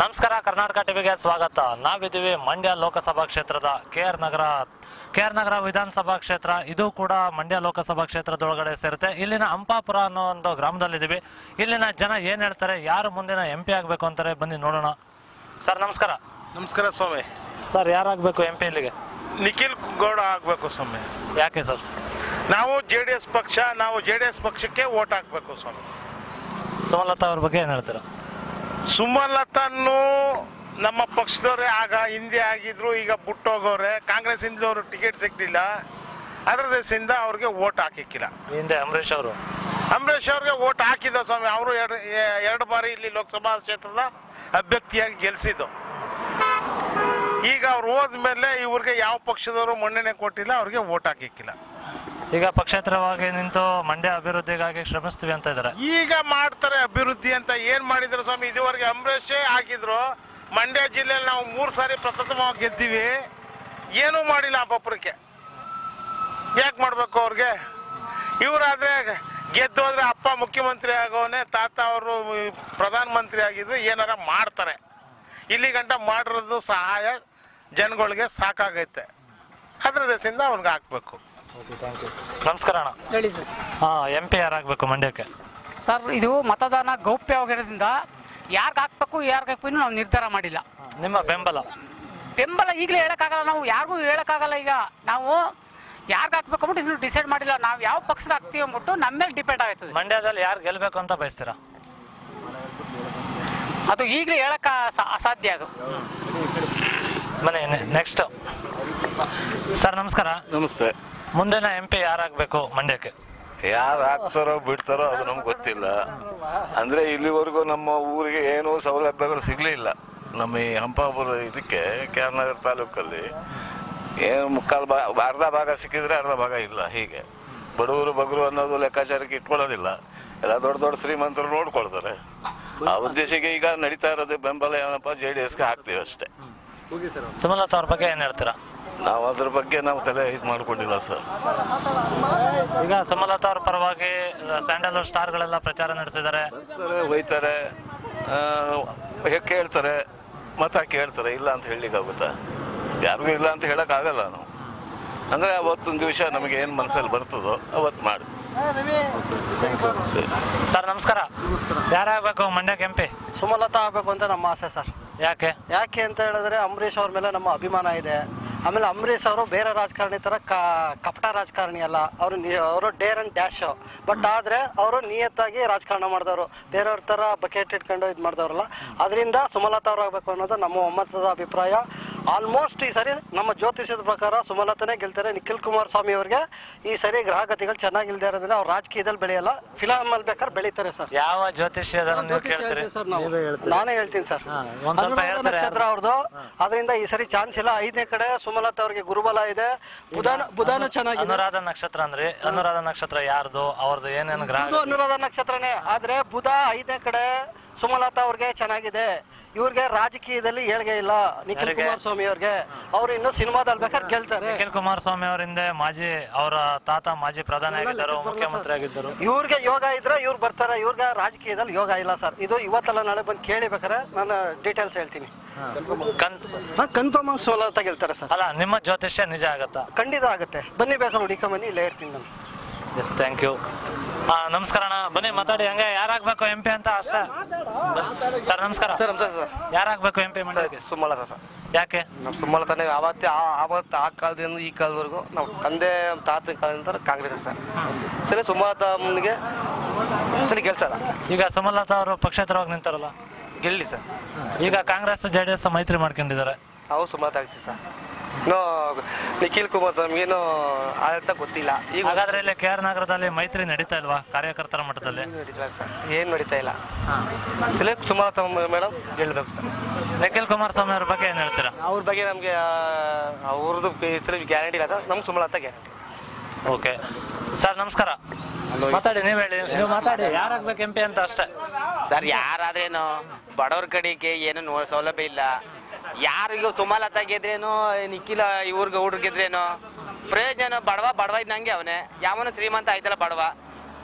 ನಮಸ್ಕಾರ ಕರ್ನಾಟಕ ಟಿವಿಗೆ ಸ್ವಾಗತ ನಾವಿದ್ದೀವಿ ಮಂಡ್ಯ ಲೋಕಸಭಾ ಕ್ಷೇತ್ರದ ಕೆ ಆರ್ ನಗರ ಕೆ ಆರ್ ನಗರ ವಿಧಾನಸಭಾ ಕ್ಷೇತ್ರ ಇದು ಕೂಡ ಮಂಡ್ಯ ಲೋಕಸಭಾ ಕ್ಷೇತ್ರದೊಳಗಡೆ ಸೇರುತ್ತೆ ಇಲ್ಲಿನ ಅಂಪಾಪುರ ಅನ್ನೋ ಒಂದು ಗ್ರಾಮದಲ್ಲಿದ್ದೀವಿ ಇಲ್ಲಿನ ಜನ ಏನ್ ಹೇಳ್ತಾರೆ ಯಾರು ಮುಂದಿನ ಎಂ ಪಿ ಆಗಬೇಕು ಅಂತಾರೆ ಬನ್ನಿ ನೋಡೋಣ ಸರ್ ನಮಸ್ಕಾರ ನಮಸ್ಕಾರ ಸ್ವಾಮಿ ಸರ್ ಯಾರಾಗಬೇಕು ಎಂ ಪಿ ಇಲ್ಲಿಗೆ ನಿಖಿಲ್ ಗೌಡ ಆಗಬೇಕು ಸ್ವಾಮಿ ಯಾಕೆ ಸರ್ ನಾವು ಜೆ ಡಿ ಎಸ್ ಪಕ್ಷ ನಾವು ಜೆ ಡಿ ಎಸ್ ಪಕ್ಷಕ್ಕೆ ಓಟ್ ಹಾಕಬೇಕು ಸ್ವಾಮಿ ಸುಮಲತಾ ಅವ್ರ ಬಗ್ಗೆ ಏನ್ ಹೇಳ್ತೀರಾ ಸುಮಲತನ್ನು ನಮ್ಮ ಪಕ್ಷದವರೇ ಆಗ ಹಿಂದೆ ಆಗಿದ್ರು ಈಗ ಬಿಟ್ಟೋಗವ್ರೆ ಕಾಂಗ್ರೆಸ್ ಇಂದವರು ಟಿಕೆಟ್ ಸಿಗ್ಲಿಲ್ಲ ಅದರ ದೇಶದಿಂದ ಅವ್ರಿಗೆ ಓಟ್ ಹಾಕಿಕ್ಕಿಲ್ಲ ಹಿಂದೆ ಅಂಬರೀಷ್ ಅವರು ಅಂಬರೀಷ್ ಅವ್ರಿಗೆ ಓಟ್ ಹಾಕಿದ ಸ್ವಾಮಿ ಅವರು ಎರಡು ಎರಡು ಬಾರಿ ಇಲ್ಲಿ ಲೋಕಸಭಾ ಕ್ಷೇತ್ರದ ಅಭ್ಯರ್ಥಿಯಾಗಿ ಗೆಲ್ಸಿದ್ದು ಈಗ ಅವ್ರು ಹೋದ್ಮೇಲೆ ಇವ್ರಿಗೆ ಯಾವ ಪಕ್ಷದವರು ಮನ್ನಣೆ ಕೊಟ್ಟಿಲ್ಲ ಅವ್ರಿಗೆ ಓಟ್ ಹಾಕಿಕ್ಕಿಲ್ಲ ಈಗ ಪಕ್ಷೇತರವಾಗಿ ನಿಂತು ಮಂಡ್ಯ ಅಭಿವೃದ್ಧಿಗಾಗಿ ಶ್ರಮಿಸ್ತೀವಿ ಅಂತ ಇದ್ದಾರೆ ಈಗ ಮಾಡ್ತಾರೆ ಅಭಿವೃದ್ಧಿ ಅಂತ ಏನ್ ಮಾಡಿದ್ರು ಸ್ವಾಮಿ ಇದುವರೆಗೆ ಅಂಬರೀಷೇ ಆಗಿದ್ರು ಮಂಡ್ಯ ಜಿಲ್ಲೆಯಲ್ಲಿ ನಾವು ಮೂರು ಸಾರಿ ಪ್ರಪ್ರಥಮವಾಗಿ ಗೆದ್ದೀವಿ ಏನೂ ಮಾಡಿಲ್ಲ ಆ ಪಪ್ಪರಕ್ಕೆ ಯಾಕೆ ಮಾಡ್ಬೇಕು ಅವ್ರಿಗೆ ಇವರಾದ್ರೆ ಗೆದ್ದು ಹೋದ್ರೆ ಅಪ್ಪ ಮುಖ್ಯಮಂತ್ರಿ ಆಗೋನೆ ತಾತ ಅವರು ಪ್ರಧಾನ ಮಂತ್ರಿ ಆಗಿದ್ರು ಏನಾರ ಮಾಡ್ತಾರೆ ಇಲ್ಲಿ ಗಂಟ ಮಾಡಿರೋದು ಸಹಾಯ ಜನಗಳಿಗೆ ಸಾಕಾಗೈತೆ ಅದ್ರ ದೇಶದಿಂದ ಅವ್ನಿಗೆ ಹಾಕ್ಬೇಕು ನಮಸ್ಕಾರ ಅಣ್ಣ ಹೇಳಿ ಸರ್ ಹಾ ಎಂ ಪಿ ಯಾರಾಗಬೇಕು ಮಂಡ್ಯಕ್ಕೆ ಸರ್ ಇದು ಮತದಾನ ಗೌಪ್ಯವಾಗಿರೋದ್ರಿಂದ ಯಾರಿಗೆ ಹಾಕ್ಬೇಕು ಯಾರಿಗೆ ಹಾಕ್ಬೇಕು ಇನ್ನೂ ನಾವು ನಿರ್ಧಾರ ಮಾಡಿಲ್ಲ ನಿಮ್ಮ ಬೆಂಬಲ ಬೆಂಬಲ ಈಗಲೇ ಹೇಳೋಕ್ಕಾಗಲ್ಲ ನಾವು ಯಾರಿಗೂ ಹೇಳೋಕ್ಕಾಗಲ್ಲ ಈಗ ನಾವು ಯಾರಿಗೆ ಹಾಕ್ಬೇಕು ಅಂದ್ಬಿಟ್ಟು ಇನ್ನೂ ಡಿಸೈಡ್ ಮಾಡಿಲ್ಲ ನಾವು ಯಾವ ಪಕ್ಷಕ್ಕೆ ಹಾಕ್ತೀವಿ ಅಂದ್ಬಿಟ್ಟು ನಮ್ಮ ಮೇಲೆ ಡಿಪೆಂಡ್ ಆಗ್ತದೆ ಮಂಡ್ಯದಲ್ಲಿ ಯಾರು ಗೆಲ್ಬೇಕು ಅಂತ ಬಯಸ್ತೀರಾ ಅದು ಈಗಲೇ ಹೇಳಕ್ಕ ಅಸಾಧ್ಯ ಅದು ಬನ್ನಿ ನೆಕ್ಸ್ಟ್ ಸರ್ ನಮಸ್ಕಾರ ನಮಸ್ತೆ ಮುಂದಿನ ಎಂ ಪಿ ಯಾರಾಗಬೇಕು ಮಂಡ್ಯಕ್ಕೆ ಯಾರು ಹಾಕ್ತಾರೋ ಬಿಡ್ತಾರೋ ಅದು ನಮ್ಗೆ ಗೊತ್ತಿಲ್ಲ ಅಂದ್ರೆ ಇಲ್ಲಿವರೆಗೂ ನಮ್ಮ ಊರಿಗೆ ಏನೂ ಸೌಲಭ್ಯಗಳು ಸಿಗ್ಲಿಲ್ಲ ನಮ್ಮ ಈ ಹಂಪಾಪುರ ಇದಕ್ಕೆ ಕ್ಯಾರ್ನಗರ್ ತಾಲೂಕಲ್ಲಿ ಏನು ಮುಕ್ಕಾಲು ಭಾಗ ಅರ್ಧ ಭಾಗ ಸಿಕ್ಕಿದ್ರೆ ಅರ್ಧ ಭಾಗ ಇಲ್ಲ ಹೀಗೆ ಬಡವರು ಬಗರು ಅನ್ನೋದು ಲೆಕ್ಕಾಚಾರಕ್ಕೆ ಇಟ್ಕೊಳ್ಳೋದಿಲ್ಲ ಎಲ್ಲ ದೊಡ್ಡ ದೊಡ್ಡ ಶ್ರೀಮಂತರು ನೋಡ್ಕೊಳ್ತಾರೆ ಆ ಉದ್ದೇಶಕ್ಕೆ ಈಗ ನಡೀತಾ ಇರೋದು ಬೆಂಬಲ ಏನಪ್ಪ ಜೆ ಡಿ ಎಸ್ಗೆ ಹಾಕ್ತೀವಿ ಅಷ್ಟೇ ಸುಮಲತಾ ಅವ್ರ ಬಗ್ಗೆ ಏನು ಹೇಳ್ತೀರಾ ನಾವು ಅದ್ರ ಬಗ್ಗೆ ನಾವು ತಲೆ ಇದು ಮಾಡ್ಕೊಂಡಿಲ್ಲ ಸರ್ ಈಗ ಸುಮಲತಾ ಅವ್ರ ಪರವಾಗಿ ಸ್ಯಾಂಡಲ್ವುಡ್ ಸ್ಟಾರ್ಗಳೆಲ್ಲ ಪ್ರಚಾರ ನಡೆಸಿದ್ದಾರೆ ಬರ್ತಾರೆ ಒಯ್ತಾರೆ ಆ, ಹೇ- ಕೇಳ್ತಾರೆ ಮತ ಕೇಳ್ತಾರೆ ಇಲ್ಲ ಅಂತ ಹೇಳಲಿಕ್ಕಾಗುತ್ತಾ ಯಾರಿಗೂ ಇಲ್ಲ ಅಂತ ಹೇಳೋಕ್ಕಾಗಲ್ಲ ನಾವು ಅಂದರೆ ಅವತ್ತೊಂದು ದಿವಸ ನಮಗೆ ಏನು ಮನಸ್ಸಲ್ಲಿ ಬರ್ತದೋ ಅವತ್ತು ಮಾಡಿ ಸರಿ ಸರ್ ನಮಸ್ಕಾರ ಯಾರಾಗಬೇಕು ಮಂಡ್ಯಕ್ಕೆ ಎಂ ಪಿ ಸುಮಲತಾ ಆಗಬೇಕು ಅಂತ ನಮ್ಮ ಆಸೆ ಸರ್ ಯಾಕೆ ಯಾಕೆ ಅಂತ ಹೇಳಿದ್ರೆ ಅಂಬರೀಷ್ ಅವ್ರ ಮೇಲೆ ನಮ್ಮ ಅಭಿಮಾನ ಇದೆ ಆಮೇಲೆ ಅಂಬರೀಷ್ ಅವರು ಬೇರೆ ರಾಜಕಾರಣಿ ಥರ ಕ ಕಪಟ ರಾಜಕಾರಣಿ ಅಲ್ಲ ಅವರು ಅವರು ಡೇರ್ ಆ್ಯಂಡ್ ಡ್ಯಾಶ್ ಬಟ್ ಆದರೆ ಅವರು ನಿಯತ್ತಾಗಿ ರಾಜಕಾರಣ ಮಾಡಿದವರು ಬೇರೆಯವ್ರ ಥರ ಬಕೆಟ್ ಇಟ್ಕೊಂಡು ಇದು ಮಾಡಿದವ್ರಲ್ಲ ಅದರಿಂದ ಸುಮಲತಾ ಅವ್ರು ಆಗಬೇಕು ಅನ್ನೋದು ನಮ್ಮ ಒಮ್ಮತದ ಅಭಿಪ್ರಾಯ ಆಲ್ಮೋಸ್ಟ್ ಈ ಸರಿ ನಮ್ಮ ಜ್ಯೋತಿಷ್ಯದ ಪ್ರಕಾರ ಸುಮಲತಾನೇ ಗೆಲ್ತಾರೆ ನಿಖಿಲ್ ಕುಮಾರಸ್ವಾಮಿ ಅವ್ರಿಗೆ ಈ ಸರಿ ಗ್ರಹಗತಿಗಳು ಚೆನ್ನಾಗಿಲ್ದೇ ಇರೋದ್ರಿಂದ ಅವ್ರು ರಾಜಕೀಯದಲ್ಲಿ ಬೆಳೆಯಲ್ಲ ಫಿಲಮಲ್ಲಿ ಬೇಕಾದ್ರೆ ಬೆಳೀತಾರೆ ಸರ್ ಯಾವ ಜ್ಯೋತಿಷ್ಯದನ್ನು ನೀವು ಕೇಳ್ತೀರಿ ಸರ್ ನಾವು ನಾನೇ ಹೇಳ್ತೀನಿ ಸರ್ ಹಾ, ಒಂದ್ ಸ್ವಲ್ಪ ಅನುರಾಧ ಹೇಳ್ತಾರೆ ನಕ್ಷತ್ರ ಅವ್ರದ್ದು ಅದರಿಂದ ಈ ಸರಿ ಚಾನ್ಸ್ ಇಲ್ಲ ಐದನೇ ಕಡೆ ಸುಮಲತಾ ಅವ್ರಿಗೆ ಗುರುಬಲ ಇದೆ ಬುಧಾನ ಬುಧಾನ ಚೆನ್ನಾಗಿದೆ ಅನುರಾಧ ನಕ್ಷತ್ರ ಅಂದ್ರೆ ಅನುರಾಧ ನಕ್ಷತ್ರ ಯಾರ್ದು ಅವ್ರದ್ದು ಏನೇನು ಗ್ರಹ ಇದು ಅನುರಾಧ ನಕ್ಷತ್ರನೇ ಆದ್ರೆ ಬುಧ ಐದನೇ ಕಡೆ ಸುಮಲತಾ ಅವ್ರಿಗೆ ಚೆನ್ನಾಗಿದೆ ಇವ್ರಿಗೆ ರಾಜಕೀಯದಲ್ಲಿ ಏಳ್ಗೆ ಇಲ್ಲ ನಿಖಿಲ್ ಯಾರಿಗೆ? ಕುಮಾರಸ್ವಾಮಿ ಅವ್ರಿಗೆ ಅವ್ರು ಇನ್ನು ಸಿನಿಮಾದಲ್ಲಿ ಬೇಕಾದ್ರೆ ಗೆಲ್ತಾರೆ ನಿಖಿಲ್ ಕುಮಾರಸ್ವಾಮಿ ಅವರಿಂದ ಮಾಜಿ ಅವರ ತಾತ ಮಾಜಿ ಪ್ರಧಾನಿ ಆಗಿದ್ದರು ಮುಖ್ಯಮಂತ್ರಿ ಆಗಿದ್ದರು ಇವ್ರಿಗೆ ಯೋಗ ಇದ್ರೆ ಇವ್ರು ಬರ್ತಾರೆ ಇವ್ರಿಗೆ ರಾಜಕೀಯದಲ್ಲಿ ಯೋಗ ಇಲ್ಲ ಸರ್ ಇದು ಇವತ್ತೆಲ್ಲ ನಾಳೆ ಬಂದು ಕೇಳಿ ಬೇಕಾರೆ ನಾನು ಡೀಟೇಲ್ಸ್ ಹೇಳ್ತೀನಿ ಕನ್ ಕನ್ಫರ್ಮ್ ಆಗಿ ಸುಮಲತಾ ಗೆಲ್ತಾರೆ ಸರ್ ಅಲ್ಲ ನಿಮ್ಮ ಜ್ಯೋತಿಷ್ಯ ನಿಜ ಆಗತ್ತಾ ಖಂಡಿತ ಆಗುತ್ತೆ ಬನ್ನಿ ಬೇಕಾದ್ರೆ ಹುಡುಕೊಂಬನ್ನಿ ಇಲ್ಲೇ ಇರ್ತೀನಿ ನಾನು ಎಸ್ ಥ್ಯಾಂಕ್ ಯು ಹಾ ನಮಸ್ಕಾರ ಅಣ್ಣ ಬನ್ನಿ ಮಾತಾಡಿ ಹಂಗೆ ಯಾರಾಗ್ಬೇಕು ಎಂ ಪಿ ಅಂತ ಅಷ್ಟೇ ಸರ್ ನಮಸ್ಕಾರ ಸರ್ ನಮಸ್ತೆ ಸರ್ ಯಾರಾಗ್ಬೇಕು ಎಂ ಪಿ ಮಂಡ್ಯಕ್ಕೆ ಸುಮಲತಾ ಸರ್ ಯಾಕೆ ನಮ್ಮ ಸುಮಲತಾನೆ ಆವತ್ತೇ ಆ- ಆವತ್ತು ಆ ಕಾಲದಿಂದ ಈ ಕಾಲದವರೆಗೂ ನಾವು ತಂದೆ ತಾತನ ಕಾಲದಿಂದ ಕಾಂಗ್ರೆಸ್ ಸರ್ ಸರಿ ಸುಮಲತಾನಿಗೆ ಸರಿ ಗೆಲ್ಸಲ್ಲ ಈಗ ಸುಮಲತಾ ಅವರು ಪಕ್ಷೇತರವಾಗಿ ನಿಂತಾರಲ್ಲ ಗೆಲ್ಲಿ ಸರ್ ಈಗ ಕಾಂಗ್ರೆಸ್ ಜೆ ಡಿ ಎಸ್ ಮೈತ್ರಿ ಮಾಡ್ಕೊಂಡಿದ್ದಾರೆ ನಾವು ಸುಮಲತಾ ಆಗ್ಸಿ ಸರ್ ಇನ್ನು ನಿಖಿಲ್ ಕುಮಾರಸ್ವಾಮಿ ಏನು ಆಡಳಿತ ಗೊತ್ತಿಲ್ಲ ಈಗ ಹಾಗಾದ್ರೆ ಇಲ್ಲಿ ಕೆ ಆರ್ ನಗರದಲ್ಲಿ ಮೈತ್ರಿ ನಡೀತಾ ಇಲ್ವಾ ಕಾರ್ಯಕರ್ತರ ಮಟ್ಟದಲ್ಲಿ ಏನು ನಡೀತಾ ಇಲ್ಲ ಸರ್ ಏನು ನಡೀತಾ ಇಲ್ಲ ಸರಿ ಸುಮಲತಾ ಮೇಡಮ್ ಗೆಲ್ಲಬೇಕು ಸರ್ ನಿಖಿಲ್ ಕುಮಾರಸ್ವಾಮಿ ಅವ್ರ ಬಗ್ಗೆ ಏನ್ ಹೇಳ್ತೀರಾ ಅವ್ರ ಬಗ್ಗೆ ನಮಗೆ ಅವ್ರದ್ದು ಹೆಸರು ಗ್ಯಾರಂಟಿ ಇಲ್ಲ ಸರ್ ನಮ್ಮ ಸುಮಲತಾ ಗ್ಯಾರಂಟಿ ಓಕೆ ಸರ್ ನಮಸ್ಕಾರ ಮಾತಾಡಿ ನೀವ್ ಹೇಳಿ ನೀವು ಮಾತಾಡಿ ಯಾರಾಗ್ಬೇಕು ಎಂ ಪಿ ಅಂತ ಅಷ್ಟೇ ಸರ್ ಯಾರಾದ್ರೇನು ಬಡವ್ರ ಕಡೆಗೆ ಏನು ನೋ ಸೌಲಭ್ಯ ಇಲ್ಲ ಯಾರಿಗೂ ಸುಮಲತಾ ಗೆದ್ರೇನು ನಿಖಿಲ ಇವ್ರಿಗೆ ಹುಡ್ರು ಗೆದ್ರೇನು ಪ್ರಯೋಜನ ಬಡವ ಬಡವ ಇದ್ದಂಗೆ ಅವನೇ ಯಾವನು ಶ್ರೀಮಂತ ಆಯ್ತಲ್ಲ ಬಡವ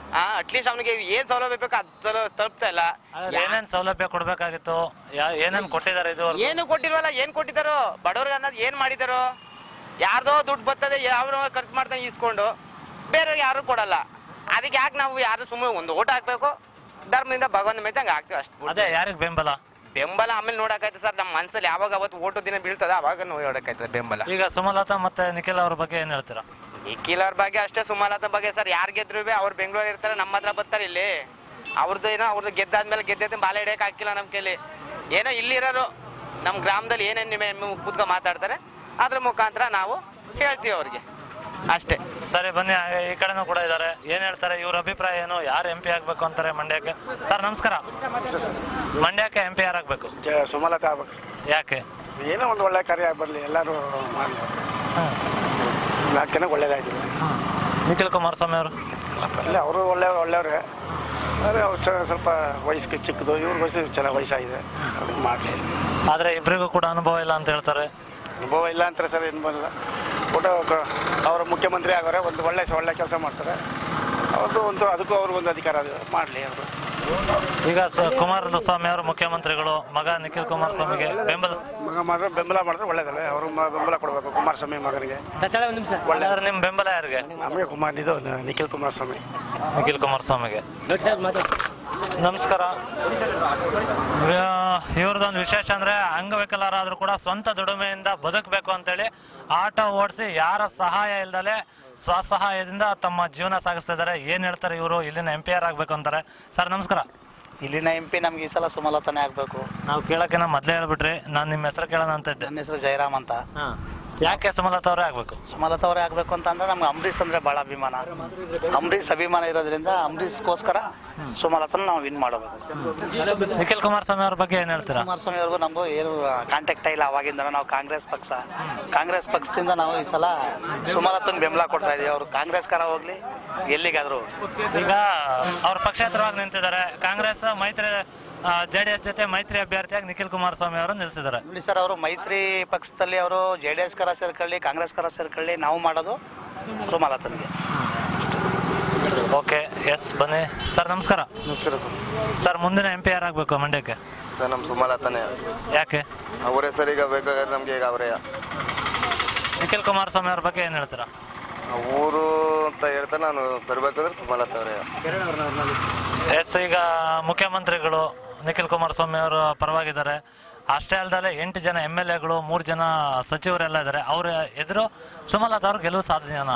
ಆ ಅಟ್ಲೀಸ್ಟ್ ಅವನಿಗೆ ಏನ್ ಸೌಲಭ್ಯ ಬೇಕು ಅದು ಸೌಲಭ್ಯ ತಲುಪ್ತಾ ಇಲ್ಲ ಹಾಗಾದ್ರೆ ಏನೇನ್ ಸೌಲಭ್ಯ ಕೊಡ್ಬೇಕಾಗಿತ್ತು ಯಾ- ಏನೇನ್ ಕೊಟ್ಟಿದ್ದಾರೆ ಇದು ಏನು ಕೊಟ್ಟಿಲ್ವಲ್ಲ ಏನ್ ಕೊಟ್ಟಿದ್ದಾರೋ ಬಡವ್ರಿಗೆ ಅನ್ನೋದು ಏನ್ ಮಾಡಿದಾರೋ ಯಾರ್ದೋ ದುಡ್ಡು ಬರ್ತದೆ ಯಾವ ಖರ್ಚು ಮಾಡ್ದಂಗೆ ಇಸ್ಕೊಂಡು ಬೇರೆಯವ್ರಿಗೆ ಯಾರು ಕೊಡಲ್ಲ ಅದಕ್ಕೆ ಯಾಕೆ ನಾವು ಯಾರು ಸುಮ್ಮನೆ ಒಂದು ಓಟ್ ಹಾಕ್ಬೇಕು ಧರ್ಮದಿಂದ ಭಗವಂತ ಮೇಲೆ ಹಂಗೆ ಹಾಕ್ತೀವಿ ಅಷ್ಟು ಅದೇ ಯಾರಿಗ್ ಬೆಂಬಲ ಬೆಂಬಲ ಆಮೇಲೆ ನೋಡಕ್ಕಾಯ್ತದೆ ಸರ್ ನಮ್ಮ ಮನಸ್ಸಲ್ಲಿ ಯಾವಾಗ ಅವತ್ತು ಓಟು ದಿನ ಬೀಳ್ತದೆ ಅವಾಗ ನೋಡಕ್ಕಾಯ್ತದೆ ಬೆಂಬಲ ಈಗ ಸುಮಲತಾ ಮತ್ತೆ ನಿಖಿಲ್ ಅವ್ರ ಬಗ್ಗೆ ಏನ್ ಹೇಳ್ತೀರಾ ನಿಖಿಲ್ ಅವ್ರ ಬಗ್ಗೆ ಅಷ್ಟೇ ಸುಮಲತಾ ಬಗ್ಗೆ ಸರ್ ಯಾರು ಗೆದ್ರು ಅವ್ರು ಬೆಂಗಳೂರು ಇರ್ತಾರೆ ನಮ್ಮ ಹತ್ರ ಬರ್ತಾರೆ ಇಲ್ಲಿ ಅವ್ರದ್ದು ಏನೋ ಅವ್ರದ್ದು ಗೆದ್ದಾದ್ಮೇಲೆ ಗೆದ್ದೈತೆ ಬಾಲ ಹಿಡಿಯಕ್ಕೆ ಹಾಕಿಲ್ಲ ನಮ್ಮ ಕೈಲಿ ಏನೋ ಇಲ್ಲಿರೋರು ನಮ್ಮ ಗ್ರಾಮದಲ್ಲಿ ಏನೇನು ನಿಮ್ಮ ಕೂತ್ಕೊಂಡು ಮಾತಾಡ್ತಾರೆ ಅದ್ರ ಮುಖಾಂತರ ನಾವು ಹೇಳ್ತೀವಿ ಅವ್ರಿಗೆ ಅಷ್ಟೇ ಸರಿ ಬನ್ನಿ ಹಾಗೆ ಈ ಕಡೆನೂ ಕೂಡ ಇದ್ದಾರೆ ಏನ್ ಹೇಳ್ತಾರೆ ಇವ್ರ ಅಭಿಪ್ರಾಯ ಏನು ಯಾರು ಎಂ ಪಿ ಆಗ್ಬೇಕು ಅಂತಾರೆ ಮಂಡ್ಯಕ್ಕೆ ಸರ್ ನಮಸ್ಕಾರ ಮಂಡ್ಯಕ್ಕೆ ಎಂ ಪಿ ಯಾರಾಗ್ಬೇಕು ಸುಮಲತಾ ಆಗ್ಬೇಕು ಯಾಕೆ ಏನೋ ಒಂದು ಒಳ್ಳೆ ಕಾರ್ಯ ಬರಲಿ ಎಲ್ಲರೂ ಮಾಡ್ತಾರೆ ನಾಲ್ಕು ಜನ ಒಳ್ಳೇದಾಗಿದೆ ನಿಖಿಲ್ ಕುಮಾರಸ್ವಾಮಿ ಅವರು ಬರಲಿ ಅವರು ಒಳ್ಳೆಯವ್ರು ಒಳ್ಳೆಯವ್ರೆ ಆದರೆ ಅವ್ರು ಚೆನ್ನಾಗಿ ಸ್ವಲ್ಪ ವಯಸ್ಸಿಗೆ ಚಿಕ್ಕದು ಇವ್ರ ವಯಸ್ಸು ಚೆನ್ನಾಗಿ ವಯಸ್ಸಾಗಿದೆ ಅದಕ್ಕೆ ಮಾಡಲಿ ಆದ್ರೆ ಇಬ್ರಿಗೂ ಕೂಡ ಅನುಭವ ಇಲ್ಲ ಅಂತ ಹೇಳ್ತಾರೆ ಅನುಭವ ಇಲ್ಲ ಅಂತಾರೆ ಸರ್ ಏನು ಬರಲ್ಲ ಒಟ್ಟು ಅವರು ಮುಖ್ಯಮಂತ್ರಿ ಆಗೋರೆ ಒಂದು ಒಳ್ಳೆ ಒಳ್ಳೆ ಕೆಲಸ ಮಾಡ್ತಾರೆ ಅವ್ರದ್ದು ಒಂದು ಅದಕ್ಕೂ ಅವ್ರಿಗೊಂದು ಅಧಿಕಾರ ಅದು ಮಾಡಲಿ ಅವರು ಈಗ ಸ- ಕುಮಾರಸ್ವಾಮಿ ಅವರು ಮುಖ್ಯಮಂತ್ರಿಗಳು ಮಗ ನಿಖಿಲ್ ಕುಮಾರಸ್ವಾಮಿಗೆ ಬೆಂಬಲ ಮಗ ಮಾತ್ರ ಬೆಂಬಲ ಮಾಡಿದ್ರೆ ಒಳ್ಳೇದಲ್ಲ ಅವರು ಬೆಂಬಲ ಕೊಡಬೇಕು ಕುಮಾರಸ್ವಾಮಿ ಮಗನಿಗೆ ಒಳ್ಳೆಯಾದ್ರೆ ನಿಮ್ ಬೆಂಬಲ ಯಾರಿಗೆ ನಮಗೆ ಕುಮಾರ್ ಇದು ನಿಖಿಲ್ ಕುಮಾರಸ್ವಾಮಿ ನಿಖಿಲ್ ಕುಮಾರಸ್ವಾಮಿಗೆ ನಮಸ್ಕಾರ ಇವ್ರದೊಂದು ವಿಶೇಷ ಅಂದ್ರೆ ಅಂಗವಿಕಲರಾದ್ರೂ ಕೂಡ ಸ್ವಂತ ದುಡಿಮೆಯಿಂದ ಬದುಕಬೇಕು ಅಂತೇಳಿ ಆಟೋ ಓಡಿಸಿ ಯಾರ ಸಹಾಯ ಇಲ್ದಲೆ ಸ್ವಸಹಾಯದಿಂದ ತಮ್ಮ ಜೀವನ ಸಾಗಿಸ್ತಾ ಇದ್ದಾರೆ ಏನ್ ಹೇಳ್ತಾರೆ ಇವರು ಇಲ್ಲಿನ ಎಂ ಪಿ ಆರ್ ಆಗ್ಬೇಕು ಅಂತಾರೆ ಸರ್ ನಮಸ್ಕಾರ ಇಲ್ಲಿನ ಎಂ ಪಿ ನಮ್ಗೆ ಈ ಸಲ ಸುಮಲತಾನೇ ಆಗ್ಬೇಕು ನಾವು ಕೇಳಕ್ಕೆ ಮೊದ್ಲೇ ಹೇಳ್ಬಿಟ್ರಿ ನಾನು ನಿಮ್ಮ ಹೆಸರು ಕೇಳೋಣ ಅಂತ ಇದ್ದೆ ನನ್ನ ಹೆಸರು ಜಯರಾಮ್ ಅಂತ ಯಾಕೆ ಸುಮಲತಾ ಅವರೇ ಆಗ್ಬೇಕು ಸುಮಲತಾ ಅವರೇ ಆಗ್ಬೇಕು ಅಂತ ಅಂದ್ರೆ ನಮ್ಗೆ ಅಂಬರೀಷ್ ಅಂದ್ರೆ ಭಾಳ ಅಭಿಮಾನ ಅಂಬರೀಷ್ ಅಭಿಮಾನ ಇರೋದ್ರಿಂದ ಅಂಬರೀಷ್ಗೋಸ್ಕರ ಸುಮಲತನ ನಾವು ವಿನ್ ಮಾಡಬೇಕು ನಿಖಿಲ್ ಕುಮಾರಸ್ವಾಮಿ ಅವ್ರ ಬಗ್ಗೆ ಏನ್ ಹೇಳ್ತೀರಾ ಕುಮಾರಸ್ವಾಮಿ ಅವ್ರಿಗೂ ನಮಗೂ ಏನು ಕಾಂಟ್ಯಾಕ್ಟ್ ಇಲ್ಲ ಅವಾಗಿಂದ ನಾವು ಕಾಂಗ್ರೆಸ್ ಪಕ್ಷ ಕಾಂಗ್ರೆಸ್ ಪಕ್ಷದಿಂದ ನಾವು ಈ ಸಲ ಸುಮಲತನ ಬೆಂಬಲ ಕೊಡ್ತಾ ಇದೀವಿ ಅವರು ಕಾಂಗ್ರೆಸ್ ಕರ ಹೋಗ್ಲಿ ಎಲ್ಲಿಗಾದ್ರು ಈಗ ಅವ್ರ ಪಕ್ಷೇತರವಾಗಿ ನಿಂತಿದ್ದಾರೆ ಕಾಂಗ್ರೆಸ್ ಮೈತ್ರಿ ಜೆ ಡಿ ಎಸ್ ಜೊತೆ ಮೈತ್ರಿ ಅಭ್ಯರ್ಥಿಯಾಗಿ ನಿಖಿಲ್ ಕುಮಾರಸ್ವಾಮಿ ಅವರು ನಿಲ್ಸಿದ್ದಾರೆ ನೋಡಿ ಸರ್ ಅವರು ಮೈತ್ರಿ ಪಕ್ಷದಲ್ಲಿ ಅವರು ಜೆ ಡಿ ಎಸ್ ಕರ ಸೇರ್ಕೊಳ್ಳಿ ಕಾಂಗ್ರೆಸ್ ಕರ ಸೇರ್ಕೊಳ್ಳಿ ನಾವು ಮಾಡೋದು ಸುಮಲತನಿಗೆ ಓಕೆ ಎಸ್ ಬನ್ನಿ ಸರ್ ನಮಸ್ಕಾರ ನಮಸ್ಕಾರ ಸರ್ ಸರ್ ಮುಂದಿನ ಎಂ ಪಿ ಯಾರಾಗಬೇಕು ಮಂಡ್ಯಕ್ಕೆ ಸರ್ ನಮ್ಮ ಸುಮಲತಾನೇ ಯಾಕೆ ಅವ್ರ ಹೆಸರು ಈಗ ಬೇಕಾದ್ರೆ ನಮಗೆ ಈಗ ಅವರೇ ನಿಖಿಲ್ ಕುಮಾರಸ್ವಾಮಿ ಅವ್ರ ಬಗ್ಗೆ ಏನು ಹೇಳ್ತೀರಾ ಊರು ಅಂತ ಹೇಳ್ತಾ ನಾನು ಬರ್ಬೇಕಂದ್ರೆ ಸುಮಲತಾ ಅವರೇ ಎಸ್ ಈಗ ಮುಖ್ಯಮಂತ್ರಿಗಳು ನಿಖಿಲ್ ಕುಮಾರಸ್ವಾಮಿ ಅವರು ಪರವಾಗಿದ್ದಾರೆ ಅಷ್ಟೇ ಅಲ್ದಲೆ ಎಂಟು ಜನ ಎಮ್ ಎಲ್ ಎಗಳು ಮೂರು ಜನ ಸಚಿವರೆಲ್ಲ ಇದ್ದಾರೆ ಅವ್ರ ಎದುರು ಸುಮಲತಾ ಅವ್ರು ಗೆಲುವು ಸಾಧ್ಯನಾ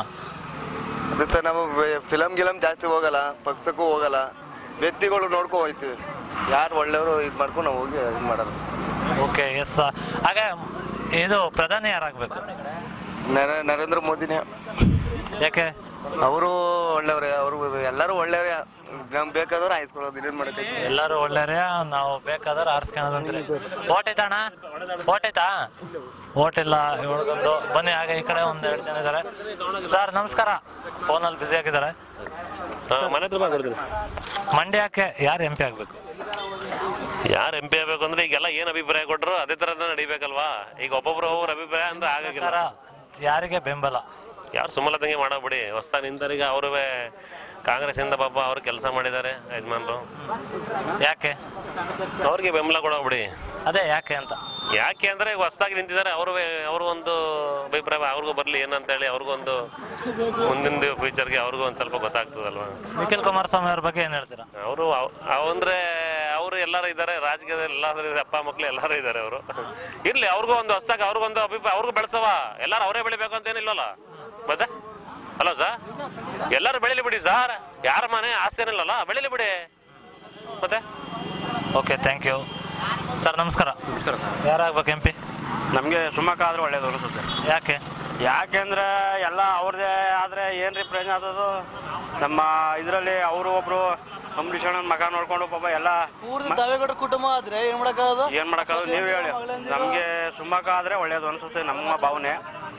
ಅದು ಸರ್ ನಾವು ಫಿಲಮ್ ಗಿಲಮ್ ಜಾಸ್ತಿ ಹೋಗಲ್ಲ ಪಕ್ಷಕ್ಕೂ ಹೋಗಲ್ಲ ವ್ಯಕ್ತಿಗಳು ನೋಡ್ಕೊಂಡು ಹೋಗ್ತೀವಿ ಯಾರು ಒಳ್ಳೆಯವರು ಇದು ಮಾಡ್ಕೊಂಡು ನಾವು ಹೋಗಿ ಇದು ಮಾಡೋದು ಓಕೆ ಎಸ್ ಹಾಗೆ ಇದು ಪ್ರಧಾನಿ ಯಾರಾಗಬೇಕು ನರ ನರೇಂದ್ರ ಮೋದಿನೇ ಯಾಕೆ ಅವರು ಒಳ್ಳೆಯವ್ರೆ ಅವರು ಎಲ್ಲರೂ ಒಳ್ಳೆಯವರೇ ನಮ್ಗೆ ಬೇಕಾದವ್ರು ಆಯ್ಸ್ಕೊಳ್ಳೋದು ಇನ್ನೇನು ಮಾಡಕ್ಕೆ ಎಲ್ಲರೂ ಒಳ್ಳೆಯರೇ ನಾವು ಬೇಕಾದ್ರೆ ಆರಿಸ್ಕೊಳ್ಳೋದಂದ್ರೆ ಓಟ್ ಐತಣ್ಣ ಓಟ್ ಐತಾ ಓಟ್ ಇಲ್ಲ ಇವ್ರಿಗೊಂದು ಬನ್ನಿ ಹಾಗೆ ಈ ಕಡೆ ಒಂದ್ ಎರಡು ಜನ ಇದ್ದಾರೆ ಸರ್ ನಮಸ್ಕಾರ ಫೋನಲ್ಲಿ ಬ್ಯುಸಿ ಆಗಿದ್ದಾರೆ ಮನೆ ಹತ್ರ ಮಾಡ್ಕೊಡ್ತೀನಿ ಮಂಡ್ಯಕ್ಕೆ ಯಾರು ಎಂ ಪಿ ಆಗ್ಬೇಕು ಯಾರು ಎಂ ಪಿ ಆಗ್ಬೇಕು ಅಂದ್ರೆ ಈಗೆಲ್ಲ ಏನ್ ಅಭಿಪ್ರಾಯ ಕೊಟ್ರು ಅದೇ ತರ ನಡಿಬೇಕಲ್ವಾ ಈಗ ಒಬ್ಬೊಬ್ರು ಅವ್ರ ಅಭಿಪ್ರಾಯ ಅಂದ್ರೆ ಆಗಾಗಿಲ್ಲ ಸರ ಯಾರಿಗೆ ಬೆಂಬಲ ಯಾರು ಸುಮಲತಂಗೆ ಮಾಡಬಿಡಿ ಹೊಸ್ತಾಗ ನಿಂತರಿಗೆ ಅವರು ಕಾಂಗ್ರೆಸ್ ಇಂದ ಪಾಪ ಅವ್ರು ಕೆಲಸ ಮಾಡಿದ್ದಾರೆ ಯಜಮಾನ್ರು ಯಾಕೆ ಅವ್ರಿಗೆ ಬೆಂಬಲ ಕೊಡಬಿಡಿ ಅದೇ ಯಾಕೆ ಅಂತ ಯಾಕೆ ಅಂದ್ರೆ ಈಗ ಹೊಸ್ದಾಗಿ ನಿಂತಿದ್ದಾರೆ ಅವರು ಅವ್ರು ಒಂದು ಅಭಿಪ್ರಾಯ ಅವ್ರಿಗೂ ಬರ್ಲಿ ಏನಂತ ಹೇಳಿ ಅವ್ರಿಗೊಂದು ಮುಂದಿನ ಫ್ಯೂಚರ್ಗೆ ಅವ್ರಿಗೂ ಒಂದ್ ಸ್ವಲ್ಪ ಗೊತ್ತಾಗ್ತದಲ್ವಾ ನಿಖಿಲ್ ಕುಮಾರಸ್ವಾಮಿ ಅವ್ರ ಬಗ್ಗೆ ಏನ್ ಹೇಳ್ತೀರಾ ಅವರು ಅಂದ್ರೆ ಅವರು ಎಲ್ಲರೂ ಇದ್ದಾರೆ ರಾಜಕೀಯದಲ್ಲಿ ಎಲ್ಲಾದ್ರೂ ಇದ್ದಾರೆ, ಅಪ್ಪ ಮಕ್ಳು ಎಲ್ಲರೂ ಇದ್ದಾರೆ ಅವರು ಇರ್ಲಿ ಅವ್ರಿಗೂ ಒಂದು ಹೊಸ್ದಾಗ ಅವ್ರಿಗೊಂದು ಅಭಿಪ್ರಾಯ ಅವ್ರಿಗೂ ಬೆಳೆಸವ ಎಲ್ಲರೂ ಅವರೇ ಬೆಳಿಬೇಕು ಅಂತ ಏನಿಲ್ಲಲ್ಲ ಮತ್ತೆ ಅಲ್ಲ ಸರ್ ಎಲ್ಲರೂ ಬೆಳಿಲಿ ಬಿಡಿ ಸರ್ ಯಾರ ಮನೆ ಆಸ್ತಿ ಏನಿಲ್ಲಲ್ಲ ಬೆಳಿಲಿ ಬಿಡಿ ಮತ್ತೆ ಓಕೆ ಥ್ಯಾಂಕ್ ಯು ಸರ್ ನಮಸ್ಕಾರ ಯಾರಾಗ್ಬೇಕು ಎಂ ಪಿ ನಮಗೆ ಸುಮಕ ಆದ್ರೆ ಒಳ್ಳೇದು ಅನಿಸುತ್ತೆ ಯಾಕೆ ಯಾಕೆಂದ್ರೆ ಎಲ್ಲ ಅವ್ರದ್ದೇ ಆದ್ರೆ ಏನ್ರಿ ಪ್ರಯೋಜನ ಆದದು ನಮ್ಮ ಇದರಲ್ಲಿ ಅವರು ಒಬ್ರು ಅಂಬರೀಷ್ ಅಣ್ಣನ ಮಗ ನೋಡ್ಕೊಂಡು ಪಾಪ ಎಲ್ಲ ದವೇಗೌಡ ಕುಟುಂಬ ಆದ್ರೆ ಏನ್ ಮಾಡಕ್ಕಾಗದು ಏನ್ ಮಾಡಕ್ಕಾಗದು ನೀವು ಹೇಳಿ ನಮಗೆ ಸುಮಕ ಆದ್ರೆ ಒಳ್ಳೇದು ಅನ್ಸುತ್ತೆ ನಮ್ಮ ಭಾವನೆ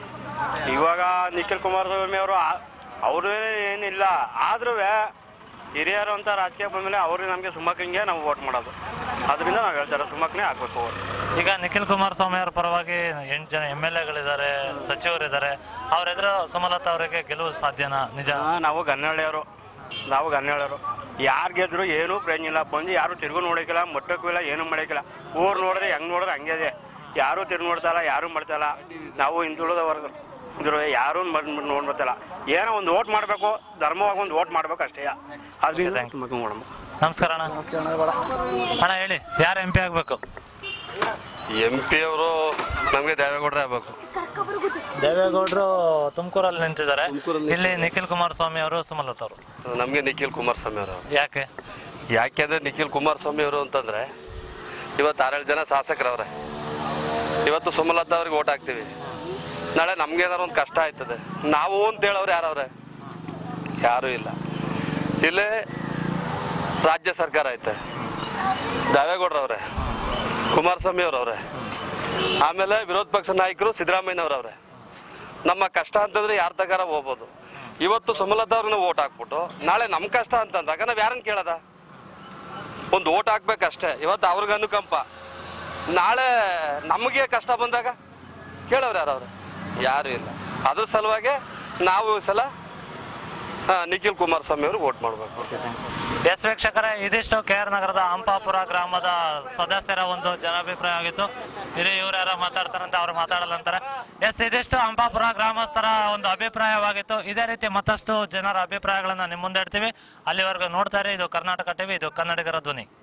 ಇವಾಗ ನಿಖಿಲ್ ಕುಮಾರಸ್ವಾಮಿ ಅವರು ಅವರು ಏನಿಲ್ಲ ಆದ್ರೂ ಹಿರಿಯರು ಅಂತ ರಾಜಕೀಯ ಬಂದ್ಮೇಲೆ ಅವ್ರಿಗೆ ನಮಗೆ ಸುಮಕಂಗೆ ನಾವು ವೋಟ್ ಮಾಡೋದು ಅದರಿಂದ ನಾವು ಹೇಳ್ತಾರೆ ಸುಮಕ್ನೇ ಹಾಕ್ಬೇಕು vote. ಈಗ ನಿಖಿಲ್ ಕುಮಾರಸ್ವಾಮಿ ಅವ್ರ ಪರವಾಗಿ ಎಂಟು ಜನ ಎಮ್ ಎಲ್ ಎಗಳಿದ್ದಾರೆ ಸಚಿವರಿದ್ದಾರೆ ಅವ್ರ ಎದುರು ಸುಮಲತಾ ಅವರಿಗೆ ಗೆಲುವು ಸಾಧ್ಯನಾ ನಿಜ ಹಾ, ನಾವು ಗನ್ನಳ್ಳಿಯವರು ನಾವು ಗನ್ನೇಳರು ಯಾರು ಗೆದ್ರು ಏನೂ ಪ್ರಯೋಜನ ಇಲ್ಲ ಬಂದು ಯಾರು ತಿರ್ಗು ನೋಡೋಕಿಲ್ಲ ಮುಟ್ಟಕ್ಕೂ ಇಲ್ಲ ಏನೂ ಮಾಡೋಕಿಲ್ಲ ಊರು ನೋಡಿದ್ರೆ ಹೆಂಗೆ ನೋಡಿದ್ರೆ ಹಂಗೆ ಇದೆ ಯಾರೂ ತಿರ್ಗಿ ನೋಡ್ತಾಯಿಲ್ಲ ಯಾರೂ ಮಾಡ್ತಾಯಿಲ್ಲ ನಾವು ಹಿಂದುಳಿದ ವರ್ಗ ಇದ್ರು ಯಾರೂ ನೋಡ್ಬರ್ತಾಯಿಲ್ಲ ಏನೋ ಒಂದು ಓಟ್ ಮಾಡಬೇಕು ಧರ್ಮವಾಗಿ ಒಂದು ಓಟ್ ಮಾಡ್ಬೇಕು ಅಷ್ಟೇ ಅದರಿಂದ ನೋಡಮ್ಮ ನಮಸ್ಕಾರ ಅಣ್ಣ ಅಣ್ಣ ಹೇಳಿ ಯಾರು ಎಂ ಪಿ ಆಗ್ಬೇಕು ಎಂ ಪಿ ಅವರು ನಮಗೆ ದೇವೇಗೌಡರೇ ಆಗ್ಬೇಕು ದೇವೇಗೌಡರು ತುಮಕೂರಲ್ಲಿ ನಿಂತಿದ್ದಾರೆ ಇಲ್ಲಿ ನಿಖಿಲ್ ಕುಮಾರಸ್ವಾಮಿ ಅವರು ಸುಮಲತಾ ಅವರು ನಮಗೆ ನಿಖಿಲ್ ಕುಮಾರಸ್ವಾಮಿ ಅವರು ಯಾಕೆ ಯಾಕೆಂದ್ರೆ ನಿಖಿಲ್ ಕುಮಾರಸ್ವಾಮಿ ಅವರು ಅಂತಂದ್ರೆ ಇವತ್ತು ಆರೇಳು ಜನ ಶಾಸಕರವ್ರೆ ಇವತ್ತು ಸುಮಲತಾ ಅವ್ರಿಗೆ ಓಟ್ ಹಾಕ್ತೀವಿ ನಾಳೆ ನಮ್ಗೆ ಏನಾರು ಒಂದು ಕಷ್ಟ ಆಯ್ತದೆ ನಾವು ಅಂತ ಹೇಳೋರು ಯಾರವ್ರೆ ಯಾರೂ ಇಲ್ಲ ಇಲ್ಲೇ ರಾಜ್ಯ ಸರ್ಕಾರ ಐತೆ ದೇವೇಗೌಡರವ್ರೆ ಕುಮಾರಸ್ವಾಮಿ ಅವರವ್ರೆ ಆಮೇಲೆ ವಿರೋಧ ಪಕ್ಷ ನಾಯಕರು ಸಿದ್ದರಾಮಯ್ಯನವ್ರವ್ರೆ ನಮ್ಮ ಕಷ್ಟ ಅಂತಂದ್ರೆ ಯಾರ ತಗಾರ ಹೋಗ್ಬೋದು ಇವತ್ತು ಸುಮಲತಾ ಅವ್ರನ್ನ ಓಟ್ ಹಾಕ್ಬಿಟ್ಟು ನಾಳೆ ನಮ್ಮ ಕಷ್ಟ ಅಂತಂದಾಗ ನಾವು ಯಾರನ್ನ ಕೇಳದ ಒಂದು ಓಟ್ ಹಾಕ್ಬೇಕಷ್ಟೇ ಇವತ್ತು ಅವ್ರಿಗೆ ಅನುಕಂಪ ನಾಳೆ ನಮಗೆ ಕಷ್ಟ ಬಂದಾಗ ಕೇಳೋರು ಯಾರವ್ರೆ ಯಾರು ಇಲ್ಲ ಅದ್ರ ಸಲುವಾಗಿ ನಾವು ಈ ಸಲ ಆ, ನಿಖಿಲ್ ಕುಮಾರಸ್ವಾಮಿ ಅವ್ರಿಗೆ ಓಟ್ ಮಾಡ್ಬೇಕು ಎಸ್ ವೀಕ್ಷಕರೇ ಇದಿಷ್ಟು ಕೆ ಆರ್ ನಗರದ ಹಂಪಾಪುರ ಗ್ರಾಮದ ಸದಸ್ಯರ ಒಂದು ಜನಾಭಿಪ್ರಾಯ ಆಗಿತ್ತು ಇದು ಇವ್ರು ಯಾರೋ ಮಾತಾಡ್ತಾರಂತ ಅವ್ರು ಮಾತಾಡಲ್ಲ ಅಂತಾರೆ ಎಸ್ ಇದಿಷ್ಟು ಹಂಪಾಪುರ ಗ್ರಾಮಸ್ಥರ ಒಂದು ಅಭಿಪ್ರಾಯವಾಗಿತ್ತು ಇದೇ ರೀತಿ ಮತ್ತಷ್ಟು ಜನರ ಅಭಿಪ್ರಾಯಗಳನ್ನ ನಿಮ್ಮ ಮುಂದೆ ಇಡ್ತೀವಿ ಅಲ್ಲಿವರೆಗೂ ನೋಡ್ತಾರೆ ಇದು ಕರ್ನಾಟಕ ಟಿವಿ ಇದು ಕನ್ನಡಿಗರ ಧ್ವನಿ